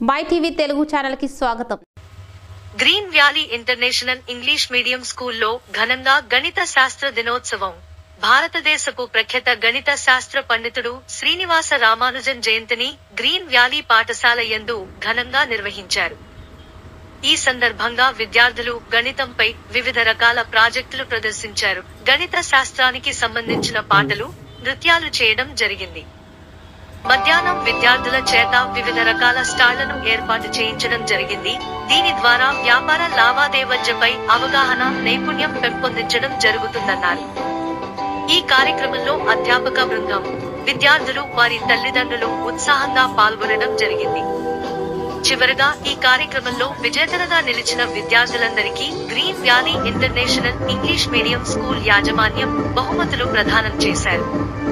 My TV Telugu ఛానల్కి స్వాగతం green valley international English medium స్కూల్లో ఘనంగా గణిత శాస్త్ర దినోత్సవం భారతదేశపు ప్రఖ్యాత గణిత శాస్త్ర పండితుడు శ్రీనివాస రామానుజన్ జయంతిని గ్రీన్ వ్యాలీ పాఠశాల యందు ఘనంగా నిర్వహించారు ఈ సందర్భంగా విద్యార్థులు గణితంపై వివిధ రకాల ప్రాజెక్టులు ప్రదర్శించారు గణిత శాస్త్రానికి సంబంధించిన పాటలు నృత్యాలు చేయడం జరిగింది మధ్యాహ్నం విద్యార్థుల చేత వివిధ రకాల స్టాళ్లను ఏర్పాటు చేయించడం జరిగింది దీని ద్వారా వ్యాపార లావాదేవీలపై అవగాహన నైపుణ్యం పెంపొందించడం జరుగుతుందన్నారు ఈ కార్యక్రమంలో అధ్యాపక బృందం విద్యార్థులు వారి తల్లిదండ్రులు ఉత్సాహంగా పాల్గొనడం జరిగింది చివరగా ఈ కార్యక్రమంలో విజేతలుగా నిలిచిన విద్యార్థులందరికీ green valley international English medium school యాజమాన్యం బహుమతులు ప్రదానం చేశారు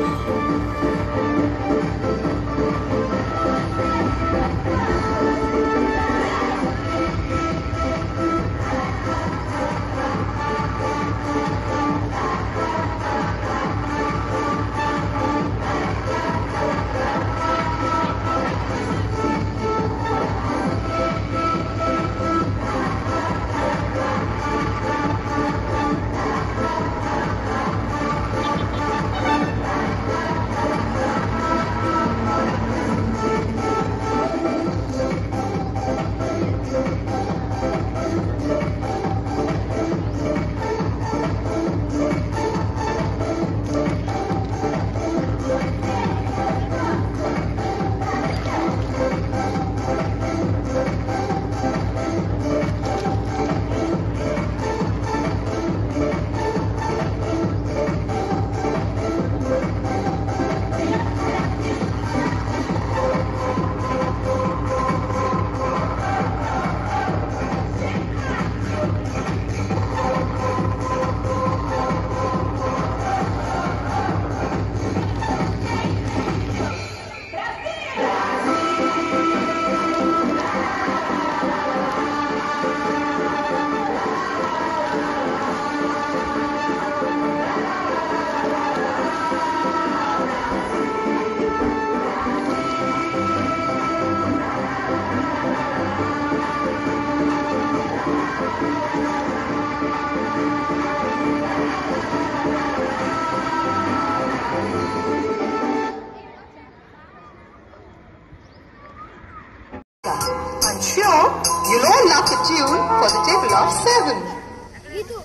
I'm sure you'll all love the tune for the table of seven.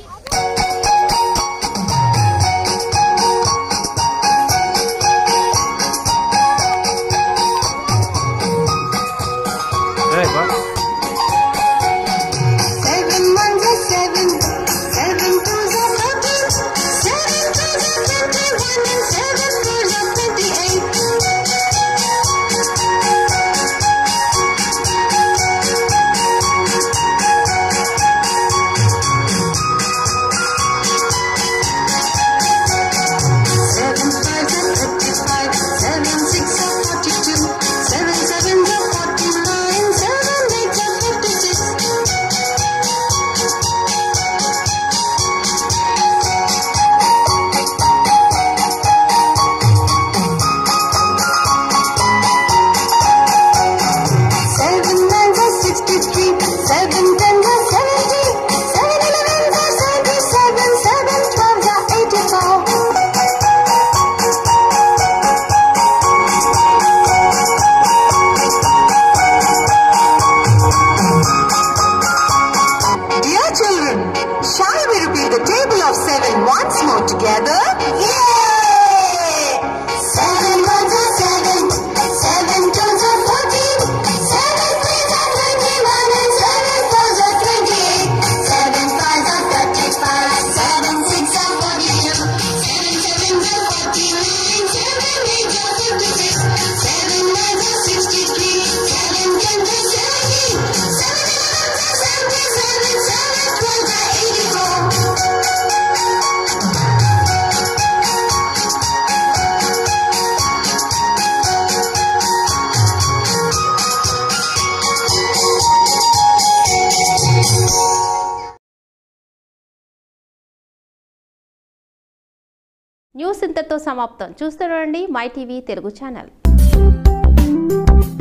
Seven ones are seven, seven twos are fourteen, seven threes are twenty-one, and seven fours are twenty-eight. Seven fives are thirty-five, seven six are forty-two, seven sevens are forty-nine, seven eights are fifty-six. Seven nines are sixty-three, seven tens are seventy, seven elevens are seventy-seven, seven twelves are eighty-four. Dear children, shall we repeat the table of seven once more together? Yay! Seven ones are seven, seven twos are fourteen, seven threes are twenty-one, and seven fours are twenty-eight, seven fives are thirty-five, seven six are forty-two, seven sevens are forty-nine, seven eights are fifty-six, seven nines are sixty-three, seven tens are seventy, seven elevens are seventy-seven, seven twelves are eighty-four. News ఇంతతో సమాప్తం చూస్తుండండి my TV Telugu channel